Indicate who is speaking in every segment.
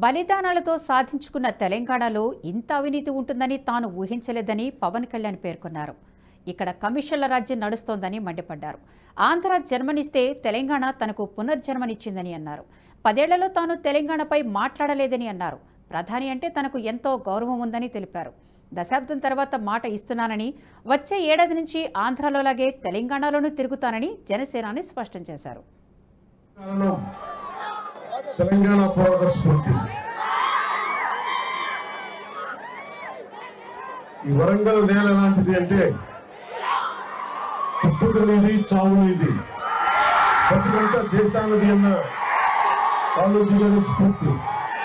Speaker 1: బలిదానాలతో సాధించుకున్న తెలంగాణలో ఇంత అవినీతి ఉంటుందని తాను ఊహించలేదని పవన్ కళ్యాణ్ పేర్కొన్నారు ఇక్కడ కమిషన్ల రాజ్యం నడుస్తోందని మండిపడ్డారు ఆంధ్ర జన్మనిస్తే తెలంగాణ తనకు పునర్జన్మనిచ్చిందని అన్నారు పదేళ్లలో తాను తెలంగాణపై మాట్లాడలేదని అన్నారు ప్రధాని అంటే తనకు ఎంతో గౌరవం ఉందని తెలిపారు దశాబ్దం తర్వాత మాట ఇస్తున్నానని వచ్చే ఏడాది నుంచి ఆంధ్రాలోలాగే తెలంగాణలోనూ తిరుగుతానని జనసేనాని స్పష్టం చేశారు
Speaker 2: కారణం తెలంగాణ పోరాట స్ఫూర్తి ఈ వరంగల్ నేల ఎలాంటిది అంటే పుట్టుక నీది చావు నీది బతుకంతా దేశానది అన్న కాళోజీ గారి స్ఫూర్తి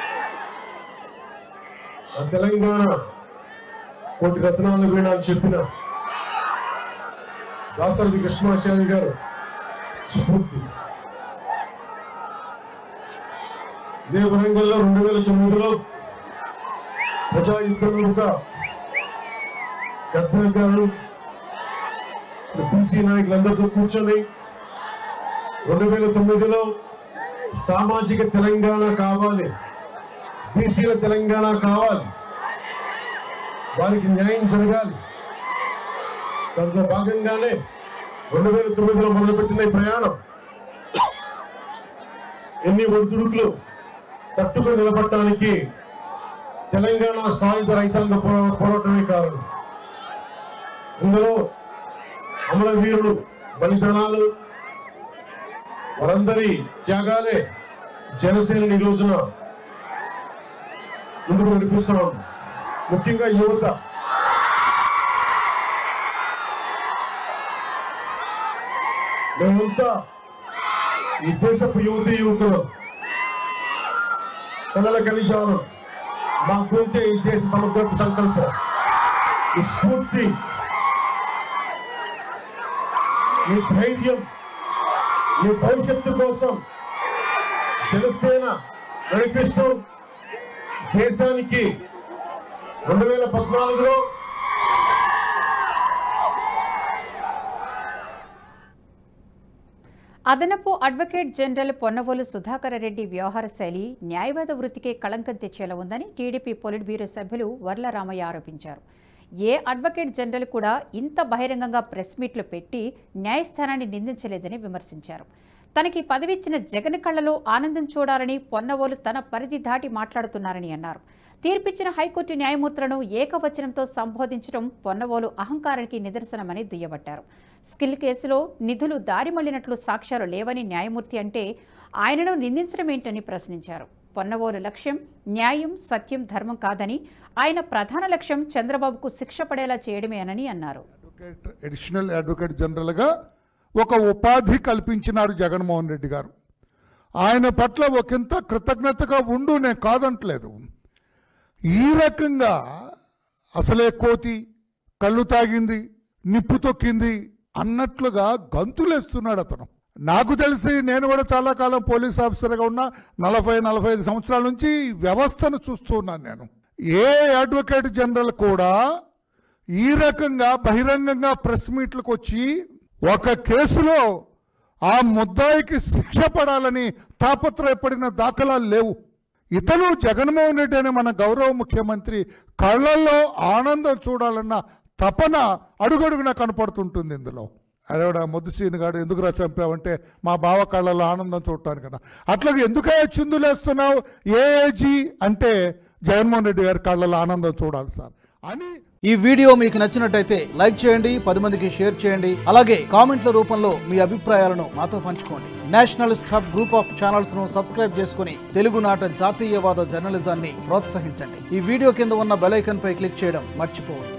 Speaker 2: ఆ తెలంగాణ కోటి రత్నాల వీణ అని చెప్పిన దాసరథి కృష్ణాచార్య గారు స్ఫూర్తి ఇదే వరంగల్లో రెండు వేల తొమ్మిదిలో ప్రజా యుద్ధంగా గద్వాల్ గారు బీసీ నాయకులందరితో కూర్చొని రెండు వేల తొమ్మిదిలో సామాజిక తెలంగాణ కావాలి బీసీల తెలంగాణ కావాలి వారికి న్యాయం జరగాలి దాంట్లో భాగంగానే రెండు వేల తొమ్మిదిలో మొదలుపెట్టిన ఈ ప్రయాణం ఎన్ని ఒడిదుడుకులు తట్టుకొని నిలబడటానికి తెలంగాణ సాయుధ రైతాంగ పోరా- పోరాటమే కారణం ఇందులో అమరవీరుడు బలిదానాలు వారందరి త్యాగాలే జనసేన ఈ రోజున ముందుకు నడిపిస్తున్నాం ముఖ్యంగా యువత మేమంతా ఈ దేశపు యువతి యువకులు కళల కలిశాను మా గురించే ఈ దేశ సమగ్రపు సంకల్పం ఈ స్ఫూర్తి ఈ ధైర్యం ఈ భవిష్యత్తు కోసం జనసేన నడిపిస్తూ దేశానికి రెండు వేల పద్నాలుగులో
Speaker 1: అదనపు అడ్వకేట్ జనరల్ పొన్నవోలు సుధాకర రెడ్డి వ్యవహార శైలి న్యాయవాద వృత్తికే కళంకం తెచ్చేలా ఉందని టీడీపీ పొలిట్ బ్యూరో సభ్యులు వర్ల రామయ్య ఆరోపించారు ఏ అడ్వకేట్ జనరల్ కూడా ఇంత బహిరంగంగా ప్రెస్ మీట్లు పెట్టి న్యాయస్థానాన్ని నిందించలేదని విమర్శించారు తనకి పదవిచ్చిన జగన్ కళ్ళలో ఆనందం చూడాలని పొన్నవోలు తన పరిధి దాటి మాట్లాడుతున్నారని అన్నారు తీర్పిచ్చిన హైకోర్టు న్యాయమూర్తులను ఏకవచనంతో సంబోధించడం పొన్నవోలు అహంకారానికి నిదర్శనమని దుయ్యబట్టారు స్కిల్ కేసులో నిధులు దారి మళ్లినట్లు సాక్ష్యాలు లేవని న్యాయమూర్తి అంటే ఆయనను నిందించడం ఏంటని ప్రశ్నించారు పొన్నవోలు లక్ష్యం న్యాయం సత్యం ధర్మం కాదని ఆయన ప్రధాన లక్ష్యం చంద్రబాబుకు శిక్ష పడేలా చేయడమేనని అన్నారు
Speaker 3: అడ్వకేట్ అడిషనల్ అడ్వకేట్ జనరల్గా ఒక ఉపాధి కల్పించినారు జగన్మోహన్ రెడ్డి గారు ఆయన పట్ల ఒకంత కృతజ్ఞతగా ఉండు నేను కాదంటలేదు ఈ రకంగా అసలే కోతి కళ్ళు తాగింది నిప్పు తొక్కింది అన్నట్లుగా గంతులేస్తున్నాడు అతను నాకు తెలిసి నేను కూడా చాలా కాలం పోలీస్ ఆఫీసర్గా ఉన్నా నలభై నలభై ఐదు సంవత్సరాల నుంచి ఈ వ్యవస్థను చూస్తూ ఉన్నాను నేను ఏ అడ్వకేట్ జనరల్ కూడా ఈ రకంగా బహిరంగంగా ప్రెస్ మీట్లకు వచ్చి ఒక కేసులో ఆ ముద్దాయికి శిక్ష పడాలని తాపత్రయపడిన దాఖలాలు లేవు ఇతను జగన్మోహన్ రెడ్డి అనే మన గౌరవ ముఖ్యమంత్రి కళ్ళల్లో ఆనందం చూడాలన్న తపన అడుగడుగునా కనపడుతుంటుంది ఇందులో అదేవిడ ముద్దుసీని గాడు ఎందుకురా చంపావంటే మా బావ కళ్ళల్లో ఆనందం చూడటానికి కదా అట్లాగే ఎందుకయ్యా చిందులేస్తున్నావు ఏఏజీ అంటే జగన్మోహన్ రెడ్డి గారి కళ్ళల్లో ఆనందం చూడాలి సార్ అని
Speaker 4: ఈ వీడియో మీకు నచ్చినట్టయితే లైక్ చేయండి పది మందికి షేర్ చేయండి అలాగే కామెంట్ల రూపంలో మీ అభిప్రాయాలను మాతో పంచుకోండి nationalist hub group of channels ను సబ్స్క్రైబ్ చేసుకుని తెలుగునాట జాతీయవాద జర్నలిజాన్ని ప్రోత్సహించండి ఈ వీడియో కింద ఉన్న బెల్ ఐకాన్ పై క్లిక్ చేయడం మర్చిపోవద్దు